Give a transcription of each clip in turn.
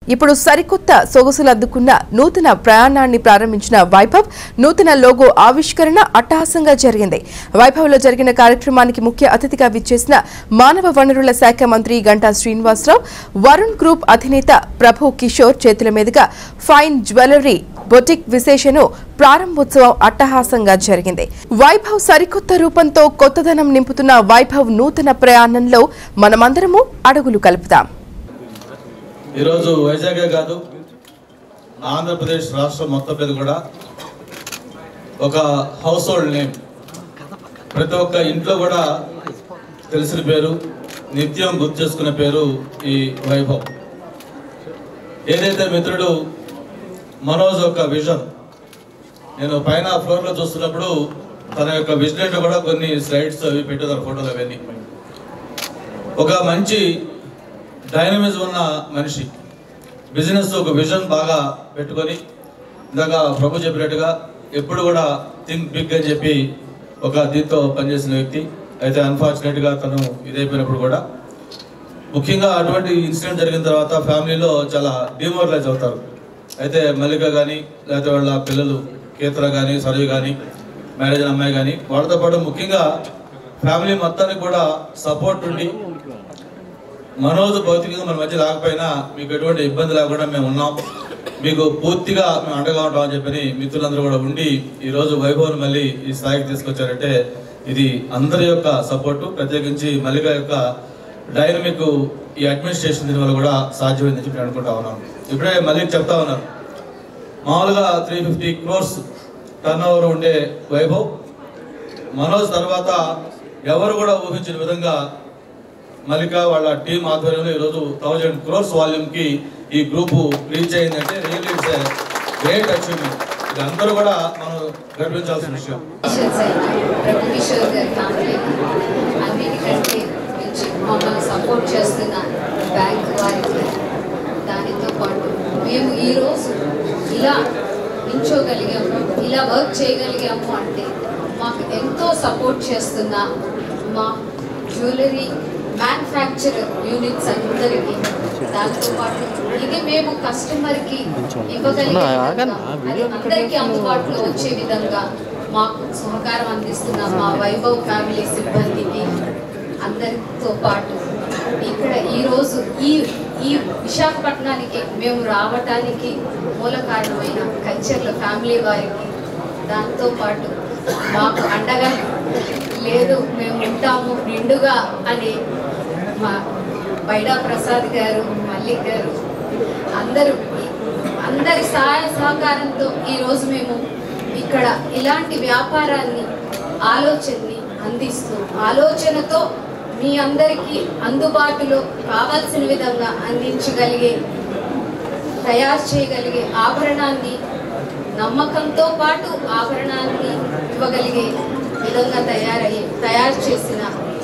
ఇప్పుడు సరికొత్త సొగసులు అద్దుకున్న నూతన ప్రయాణాన్ని ప్రారంభించిన వైభవ్ నూతన లోగో ఆవిష్కరణ అట్టహాసంగా జరిగింది వైభవ్ లో జరిగిన కార్యక్రమానికి ముఖ్య అతిథిగా విచ్చేసిన మానవ వనరుల శాఖ మంత్రి గంటా శ్రీనివాసరావు వరుణ్ గ్రూప్ అధినేత ప్రభు కిషోర్ చేతుల మీదుగా ఫైన్ జ్యువెలరీ బొటిక్ విశేషను ప్రారంభోత్సవం అట్టహాసంగా జరిగింది వైభవ్ సరికొత్త రూపంతో కొత్తదనం నింపుతున్న వైభవ్ నూతన ప్రయాణంలో మనమందరము అడుగులు కలుపుతాం ఈరోజు వైజాగే కాదు ఆంధ్రప్రదేశ్ రాష్ట్రం మొత్తం మీద కూడా ఒక హౌస్ హోల్డ్ నేమ్ ప్రతి ఒక్క ఇంట్లో కూడా తెలిసిన పేరు నిత్యం గుర్తు చేసుకునే పేరు ఈ వైభవ్ ఏదైతే మిత్రుడు మనోజ్ ఒక విజన్ నేను పైన ఫ్లోర్లో చూస్తున్నప్పుడు తన యొక్క విజన్ కూడా కొన్ని స్లైడ్స్ అవి పెట్టేదారు ఫోటోలు అవన్నీ ఒక మంచి డైనమిజం ఉన్న మనిషి బిజినెస్ ఒక విజన్ బాగా పెట్టుకొని ఇందాక ప్రభు చెప్పినట్టుగా ఎప్పుడు కూడా థింక్ బిగ్ అని చెప్పి ఒక దీంతో పనిచేసిన వ్యక్తి అయితే అన్ఫార్చునేట్గా తను ఇదైపోయినప్పుడు కూడా ముఖ్యంగా అటువంటి ఇన్సిడెంట్ జరిగిన తర్వాత ఫ్యామిలీలో చాలా డిమోరలైజ్ అవుతారు అయితే మల్లిక కానీ లేకపోతే వాళ్ళ పిల్లలు కేతర కానీ సరవి కానీ మ్యారేజ్ అయిన అమ్మాయి కానీ వాళ్ళతో పాటు ముఖ్యంగా ఫ్యామిలీ మొత్తానికి కూడా సపోర్ట్ ఉండి మనోజ్ భౌతికంగా మన మధ్య రాకపోయినా మీకు ఎటువంటి ఇబ్బంది లేకుండా మేము ఉన్నాం మీకు పూర్తిగా మేము అండగా ఉంటాం అని చెప్పని మిత్రులందరూ కూడా ఉండి ఈ రోజు వైభవ్ని మళ్ళీ ఈ స్థాయికి తీసుకొచ్చారంటే ఇది అందరి యొక్క సపోర్టు ప్రత్యేకించి మల్లిక యొక్క డైనమిక్ ఈ అడ్మినిస్ట్రేషన్ దీని వల్ల కూడా సాధ్యమైందని చెప్పి నేను అనుకుంటా ఉన్నాను ఇప్పుడే మళ్ళీ చెప్తా ఉన్నాను మామూలుగా three fifty crores turn over ఉండే వైభవ్ మనోజ్ తర్వాత ఎవరు కూడా ఊహించిన విధంగా మల్లిక వాళ్ళ టీం ఆధ్వర్యంలో ఈరోజు థౌజండ్ క్రోర్స్ వాల్యూమ్కి ఈ గ్రూపు రీచ్ అయిందంటే రియల్లీ ఇట్స్ గ్రేట్ అచీవ్మెంట్ ఇది అందరూ కూడా మనం గర్వించాల్సిన విషయం కిషోర్ సార్ ప్రభు కిషోర్ గారి ఫ్యామిలీ అన్నిటికంటే మించి మమ్మల్ని సపోర్ట్ చేస్తున్న బ్యాంక్ వారికి దానితో పాటు మేము ఈరోజు ఇలా నించోగలిగాము ఇలా వర్క్ చేయగలిగాము అంటే మాకు ఎంతో సపోర్ట్ చేస్తున్న మా జ్యువెలరీ మ్యానుఫ్యాక్చరర్ యూనిట్స్ అందరికీ దాంతో పాటు ఇది మేము కస్టమర్కి ఇవ్వగలిగే అది అందరికీ అందుబాటులో వచ్చే విధంగా మాకు సహకారం అందిస్తున్న మా వైభవ్ ఫ్యామిలీ సిబ్బందికి అందరితో పాటు ఇక్కడ ఈరోజు ఈ ఈ విశాఖపట్నానికి మేము రావటానికి మూల కారణమైన కల్చర్ల ఫ్యామిలీ వారికి దాంతో పాటు మాకు అండగా లేదు మేము ఉంటాము నిండుగా అని మా బైడా ప్రసాద్ గారు మల్లిక్ గారు అందరూ అందరి సహాయ సహకారంతో ఈరోజు మేము ఇక్కడ ఇలాంటి వ్యాపారాన్ని ఆలోచనని అందిస్తూ ఆలోచనతో మీ అందరికీ అందుబాటులో కావాల్సిన విధంగా అందించగలిగే తయారు చేయగలిగే ఆభరణాన్ని నమ్మకంతో పాటు ఆభరణాన్ని ఇవ్వగలిగే విధంగా తయారయ్యి తయారు చేసిన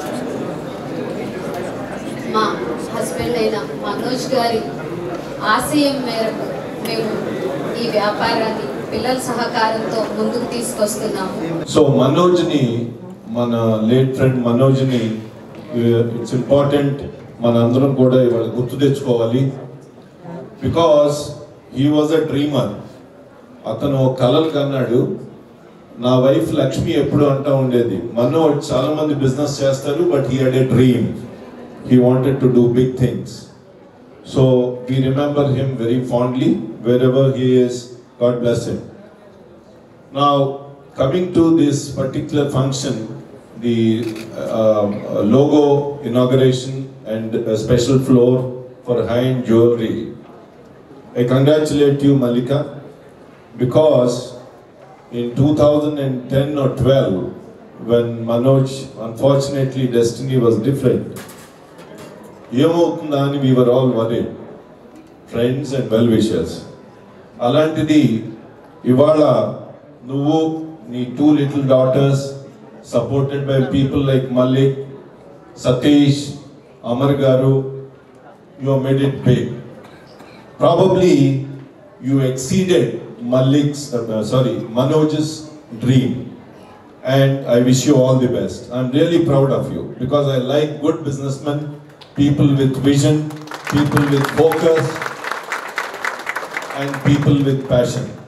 మా హస్బెండ్ అయిన మనోజ్ గారి ఆశయం మేరకు మేము ఈ వ్యాపారాన్ని పిల్లల సహకారంతో ముందుకు తీసుకొస్తున్నాము సో మనోజ్ని మన లేట్ ఫ్రెండ్ మనోజ్ని ఇట్స్ ఇంపార్టెంట్ మన అందరం కూడా ఇవాళ గుర్తు తెచ్చుకోవాలి because he was a dreamer అతను కలలు కన్నాడు నా వైఫ్ లక్ష్మి ఎప్పుడు అంటా ఉండేది మనోజ్ చాలా మంది బిజినెస్ చేస్తారు but he had a dream he wanted to do big things so we remember him very fondly wherever he is God bless him Now, coming to this particular function, the uh, logo inauguration and a special floor for high-end jewelry. I congratulate you, Malika, because in 2010 or 12, when Manoj, unfortunately, destiny was different, ఏమవుతుందా అని we were all worried, friends and well-wishers. అలాంటిది ఇవాళ నువ్వు నీ two little daughters supported by people like Mallik Satish Amar garu you made it big probably you exceeded Mallik's sorry Manoj's dream and I wish you all the best. I'm really proud of you because I like good businessmen, people with vision, people with focus, and people with passion.